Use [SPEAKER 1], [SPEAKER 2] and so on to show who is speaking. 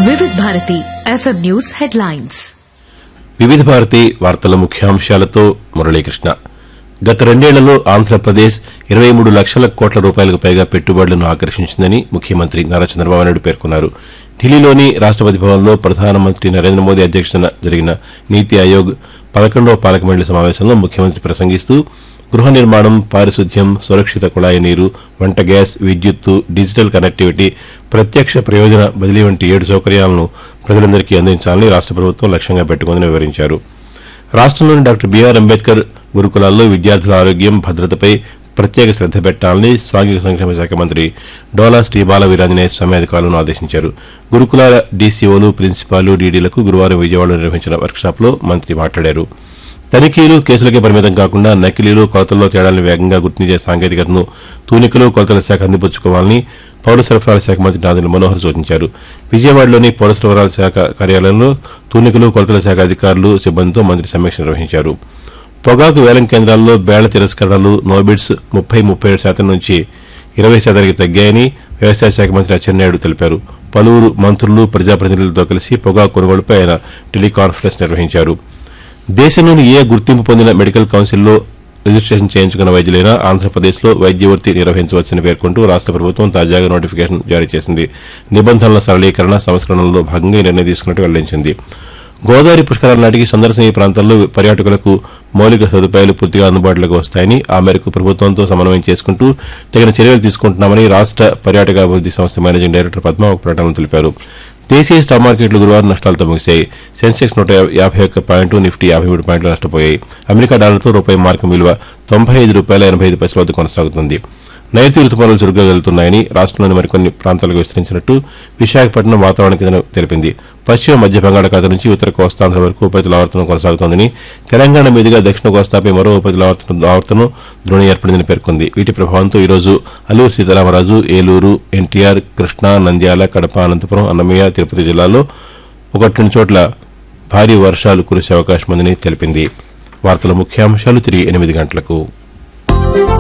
[SPEAKER 1] వివిధ Bharati FM news headlines
[SPEAKER 2] వివిధ భారతి వార్తల ముఖ్యాంశాలతో మురళీకృష్ణ గత రెండేళ్లలో ఆంధ్రప్రదేశ్ ఇరవై మూడు లక్షల కోట్ల రూపాయలకు పైగా పెట్టుబడులను ఆకర్షించిందని ముఖ్యమంత్రి నారా చంద్రబాబు నాయుడు పేర్కొన్నారు ఢిల్లీలోని రాష్టపతి భవన్లో ప్రధానమంత్రి నరేంద్ర మోదీ అధ్యక్షతన జరిగిన నీతి ఆయోగ్ పదకొండవ పాలక మండలి సమావేశంలో ముఖ్యమంత్రి ప్రసంగిస్తూ గృహ నిర్మాణం పారిశుద్ధ్యం సురక్షిత కుళాయి నీరు వంట గ్యాస్ విద్యుత్తు డిజిటల్ కనెక్టివిటీ ప్రత్యక్ష ప్రయోజన బదిలీ వంటి ఏడు సౌకర్యాలను ప్రజలందరికీ అందించాలని రాష్ట ప్రభుత్వం లక్ష్యంగా పెట్టుకుందని వివరించారు రాష్ట్రంలోని డాక్టర్ బీఆర్ అంబేద్కర్ గురుకులాల్లో విద్యార్థుల ఆరోగ్యం భద్రతపై ప్రత్యేక శ్రద్ధ పెట్టాలని సాంఘిక సంక్షేమ శాఖ మంత్రి డోలా శ్రీ బాల వీరాంజనేయ స్వామి అధికారులను ఆదేశించారు గురుకులాల డీసీఓలు ప్రిన్సిపాలు డీడీలకు గురువారం విజయవాడలో నిర్వహించిన వర్క్షాప్లో మంత్రి మాట్లాడారు తనిఖీలు కేసులకే పరిమితం కాకుండా నకిలీలు కొలతల్లో తేడాలను వేగంగా గుర్తించే సాంకేతికతను తూనికలు కొలతల శాఖ అందిపుచ్చుకోవాలని పౌర సరఫరాల శాఖ మంత్రి నాదెండ్ల మనోహర్ సూచించారు విజయవాడలోని పౌర సరఫరాల శాఖ కార్యాలయంలో తూనికలు కొలతల శాఖ అధికారులు సిబ్బందితో మంత్రి సమీక్ష నిర్వహించారు పొగాకు వేలం కేంద్రాల్లో బేళ్ల తిరస్కరణలు నోబిడ్స్ ముప్పై ముప్పై ఏడు శాతం నుంచి ఇరవై శాతానికి తగ్గాయని వ్యవసాయ శాఖ మంత్రి అచ్చెన్నాయుడు తెలిపారు పలువురు మంత్రులు ప్రజాప్రతినిధులతో కలిసి పొగాకు కొనుగోలుపై ఆయన టెలికాన్ఫరెన్స్ నిర్వహించారు దేశంలోని ఏ గుర్తింపు పొందిన మెడికల్ కౌన్సిల్లో రిజిస్ట్రేషన్ చేయించుకున్న వైద్యులైనా ఆంధ్రప్రదేశ్లో వైద్య వృత్తి నిర్వహించవచ్చని పేర్కొంటూ రాష్ట ప్రభుత్వం తాజాగా నోటిఫికేషన్ జారీ చేసింది నిబంధనల సరళీకరణ సంస్కరణలో భాగంగా ఈ నిర్ణయం తీసుకున్నట్టు వెల్లడించింది గోదావరి పుష్కరాల నాటికి సందర్శన ఈ ప్రాంతాల్లో పర్యాటకులకు మౌలిక సదుపాయాలు పూర్తిగా అందుబాటులోకి వస్తాయని ఆ మేరకు ప్రభుత్వంతో సమన్వయం చేసుకుంటూ తగిన చర్యలు తీసుకుంటున్నామని రాష్ట పర్యాటకాభివృద్ది సంస్థ మేనేజింగ్ డైరెక్టర్ పద్మ ఒక ప్రకటనలో తెలిపారు దేశీయ స్టాక్ మార్కెట్లు గురువారం నష్టాలతో ముగిశాయి సెన్సెక్స్ నూట యాభై ఒక్క పాయింట్ నిఫ్టీ యాభై మూడు పాయింట్లు నష్టపోయాయి అమెరికా డాలర్తో రూపాయి మార్కం విలువ తొంభై ఐదు రూపాయల ఎనభై ఐదు పైసల వద్ద కొనసాగుతుంది నైరుతి రుతుపవనాలు చురుగ్గా వెళ్తున్నాయని రాష్ట్రంలోని మరికొన్ని ప్రాంతాలకు విస్తరించినట్టు విశాఖపట్నం వాతావరణ కేంద్రం తెలిపింది పశ్చిమ మధ్య బంగాళాఖాతం నుంచి ఉత్తర కోస్తాంధ్ర వరకు ఉపరితల ఆవర్తనం కొనసాగుతోందని తెలంగాణ మీదుగా దక్షిణ కోస్తాపై మరో ఉపరితల ఆవర్తనం ఆవర్తనం ద్రోణి ఏర్పడిందని పేర్కొంది వీటి ప్రభావంతో ఈ రోజు అల్లూరు సీతారామరాజు ఏలూరు ఎన్టీఆర్ కృష్ణా నంద్యాల కడప అనంతపురం అన్నమయ్య తిరుపతి జిల్లాల్లో ఒకటి రెండు చోట్ల భారీ వర్షాలు కురిసే అవకాశం ఉందని తెలిపింది వార్తల ముఖ్యాంశాలు తిరిగి ఎనిమిది గంటలకు